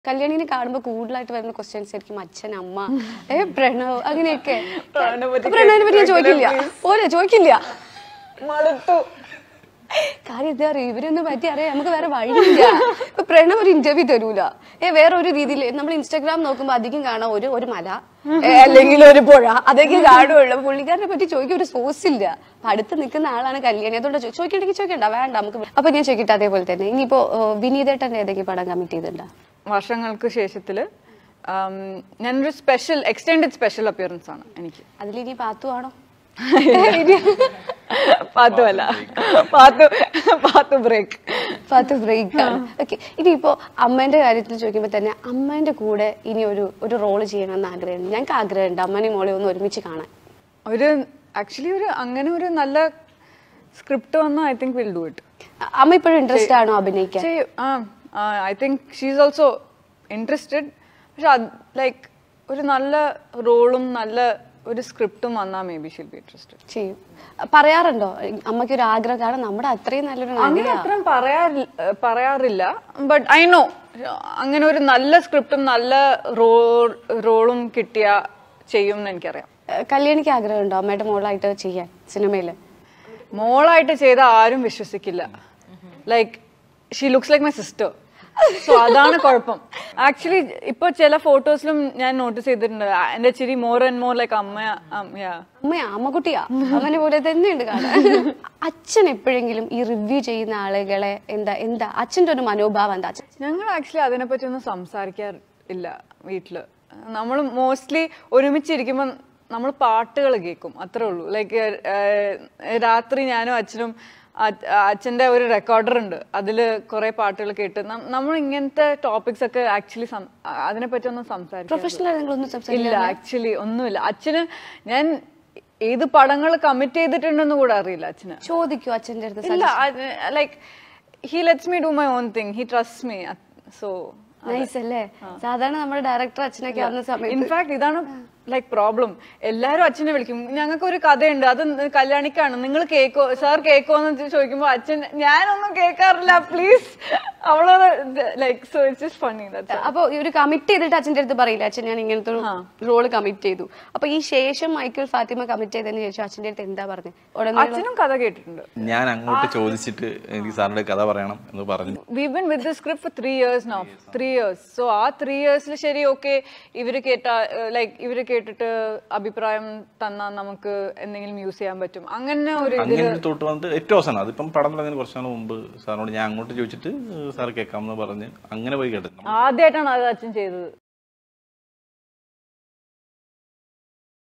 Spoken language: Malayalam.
കല്യാണിനെ കാണുമ്പോൾ കൂടുതലായിട്ട് വരുന്ന ക്വസ്റ്റ്യൻസ് ആയിരിക്കും അച്ഛൻ അമ്മ ഏ പ്രണവ് അങ്ങനെയൊക്കെ പ്രണവിനെ പറ്റി പ്രണവിനെ പറ്റി ഞാൻ ചോദിക്കില്ല ഓലെ ചോദിക്കില്ല മടുത്തു കാര്യം എന്താ അറിയാം ഇവരൊന്നും പറ്റി അറിയാം നമുക്ക് വേറെ വഴിയില്ല ഇപ്പൊ പ്രണവ് ഒരു ഇന്റർവ്യൂ തരൂല ഏ വേറെ ഒരു രീതിയിൽ നമ്മൾ ഇൻസ്റ്റാഗ്രാം നോക്കുമ്പോ അധികം കാണാം ഒരു ഒരു മല ഏ, അല്ലെങ്കിൽ ഒരു പുഴ അതൊക്കെ കാണുള്ളൂ പുള്ളിക്കാരനെ പറ്റി ചോദിക്കാൻ ഒരു സോഴ്സ് ഇല്ല അപ്പൊ അടുത്ത് നിൽക്കുന്ന ആളാണ് കല്യാണി അതുകൊണ്ട് ചോ- ചോദിക്കണ്ടെങ്കിൽ ചോദിക്കണ്ട വേണ്ട നമുക്ക് അപ്പൊ ഞാൻ ചോദിക്കട്ടെ അതേപോലെ തന്നെ ഇനിയിപ്പോ ഏ, വിനീതേട്ടന്റെ ഏതെങ്കിലും പടം കമ്മിറ്റ് ചെയ്തിട്ടുണ്ടോ വർഷങ്ങൾക്ക് ശേഷത്തില് ആം, ഞാനൊരു സ്പെഷ്യൽ എക്സ്റ്റെൻഡഡ് സ്പെഷ്യൽ അപ്പിയറൻസ് ആണ് എനിക്ക് അതിലിനി പാത്തു ആണോ പാത്തു അല്ല പാത്തു പാത്തു ബ്രേക്ക് പാത്തു ബ്രേക്ക് ആണ് ഓക്കെ ഇനിയിപ്പോ അമ്മേന്റെ കാര്യത്തിൽ ചോദിക്കുമ്പോ തന്നെ അമ്മേന്റെ കൂടെ ഇനി ഒരു ഒരു റോള് ചെയ്യണമെന്ന് ആഗ്രഹമുണ്ട് ഞങ്ങൾക്ക് ആഗ്രഹമുണ്ട് അമ്മനെയും മോളെ ഒന്ന് ഒരുമിച്ച് കാണാൻ ഒരു ആക്ച്വലി ഒരു അങ്ങനെ ഒരു നല്ല സ്ക്രിപ്റ്റ് വന്നാൽ I think will do it അ- അമ്മ ഇപ്പോഴും ഇൻട്രസ്റ്റ് ആണോ അഭിനയിക്കാൻ ചെയ്യും ആ I think she's also interested പക്ഷെ ലൈക്ക് ഒരു നല്ല റോളും നല്ല ഒരു സ്ക്രിപ്റ്റും വന്നാൽ maybe she'll be interested ചെയ്യും പറയാറുണ്ടോ അമ്മയ്ക്ക് ഒരു ആഗ്രഹം കാരണം നമ്മുടെ അത്രയും നല്ലൊരു അങ്ങനെ നടിയാ അത്രയും പറയാറില്ല പറയാറില്ല ബട്ട് ഐ നോ അങ്ങനെ ഒരു നല്ല സ്ക്രിപ്റ്റും നല്ല റോളും കിട്ടിയ ചെയ്യും എന്ന് എനിക്കറിയാം ഏഹ് കല്യാണിക്ക് ആഗ്രഹമുണ്ടോ അമ്മയുടെ മോളായിട്ട് ചെയ്യാൻ സിനിമയില് മോളായിട്ട് ചെയ്ത ആരും വിശ്വസിക്കില്ല like she looks like my sister so അതാണ് കുഴപ്പം ആക്ച്വലി ഇപ്പൊ ചില ഫോട്ടോസിലും ഞാൻ നോട്ടീസ് ചെയ്തിട്ടുണ്ട് എന്റെ ചിരി മോർ ആൻഡ് മോർ ലൈക്ക് അമ്മ yeah. അമ്മയാ അമ്മക്കുട്ടിയാ അമ്മനെ പോലെ തന്നെയുണ്ട് കാണാൻ അച്ഛൻ എപ്പോഴെങ്കിലും ഈ റിവ്യൂ ചെയ്യുന്ന ആളുകളെ എന്താ എന്താ അച്ഛന്റെ ഒരു മനോഭാവം എന്താ അച്ഛൻ ഞങ്ങൾ ആക്ച്വലി അതിനെപ്പറ്റി ഒന്നും സംസാരിക്കാറില്ല വീട്ടില് നമ്മൾ മോസ്റ്റ്ലി ഒരുമിച്ചിരിക്കുമ്പോൾ നമ്മൾ പാട്ടുകൾ കേൾക്കും അത്രേ ഉള്ളൂ ലൈക്ക് രാത്രി ഞാനും അച്ഛനും അ- അച്ഛന്റെ ഒരു റെക്കോർഡർ ഉണ്ട് അതില് കുറെ പാട്ടുകൾ കേട്ട് നം- നമ്മൾ ഇങ്ങനത്തെ ടോപ്പിക്സ് ഒക്കെ ആക്ച്വലി അതിനെപ്പറ്റി ഒന്നും സംസാരിക്കും പ്രൊഫഷണൽ നിങ്ങളൊന്നും ഇല്ല സംസാരിക്കില്ല ആക്ച്വലി ഒന്നുമില്ല അച്ഛന് ഞാൻ ഏത് പടങ്ങൾ കമ്മിറ്റ് ചെയ്തിട്ടുണ്ടെന്ന് കൂടെ അറിയില്ല അച്ഛന് ചോദിക്കൂ അച്ഛന്റെ അടുത്ത് ഇല്ല like he lets me do my own thing he trust me so nice അല്ലേ സാധാരണ നമ്മുടെ ഡയറക്ടർ അച്ഛനൊക്കെ ആവുന്ന സമയത്ത് ഇൻഫാക്ട് ഇതാണ് ലൈക്ക് പ്രോബ്ലം എല്ലാരും അച്ഛനെ വിളിക്കും ഞങ്ങൾക്ക് ഒരു കഥയുണ്ട് അത് കല്യാണിക്കാണ് നിങ്ങൾ കേക്കോ സാർ കേക്കോ എന്ന് ചോദിക്കുമ്പോ അച്ഛൻ ഞാനൊന്നും കേൾക്കാറില്ല പ്ലീസ് അവളത് like so it's just funny അപ്പൊ ഈ ഒരു കമ്മിറ്റ് ചെയ്തിട്ട് അച്ഛന്റെ അടുത്ത് പറയില്ല അച്ഛൻ ഞാൻ ഇങ്ങനത്തെ ഒരു റോള് കമ്മിറ്റ് ചെയ്തു അപ്പൊ ഈ ശേഷം മൈക്കിൾ ഫാത്തിമ കമ്മിറ്റ് ചെയ്തതിന് ശേഷം അച്ഛന്റെ അടുത്ത് എന്താ പറഞ്ഞത് ഉടനെ അച്ഛനും കഥ കേട്ടിട്ടുണ്ട് ഞാൻ അങ്ങോട്ട് ചോദിച്ചിട്ട് എനിക്ക് സാറിന്റെ കഥ പറയണം എന്ന് പറഞ്ഞു we been with the script for three years now three years so ആ ത്രീ ഇയേഴ്സിൽ ശരി ഓക്കെ ഇവര് കേട്ട ലൈക്ക് ഇവര് കേട്ടിട്ട് അഭിപ്രായം തന്നാൽ നമുക്ക് എന്തെങ്കിലും യൂസ് ചെയ്യാൻ പറ്റും അങ്ങനെ ഒരു അങ്ങനെ ഒരു തൊട്ട് വന്നിട്ട് ഏറ്റവും അവസാനം അതിപ്പം പടം തുടങ്ങുന്ന കുറച്ച് നാൾ മുമ്പ് സാറിനോട് ഞാൻ അങ്ങോട്ട് ചോദിച്ചിട്ട് സാർ കേൾക്കാമെന്ന് പറഞ്ഞ് അങ്ങനെ പോയി കേട്ടു ആദ്യമായിട്ടാണ് അത് അച്ഛൻ ചെയ്തത്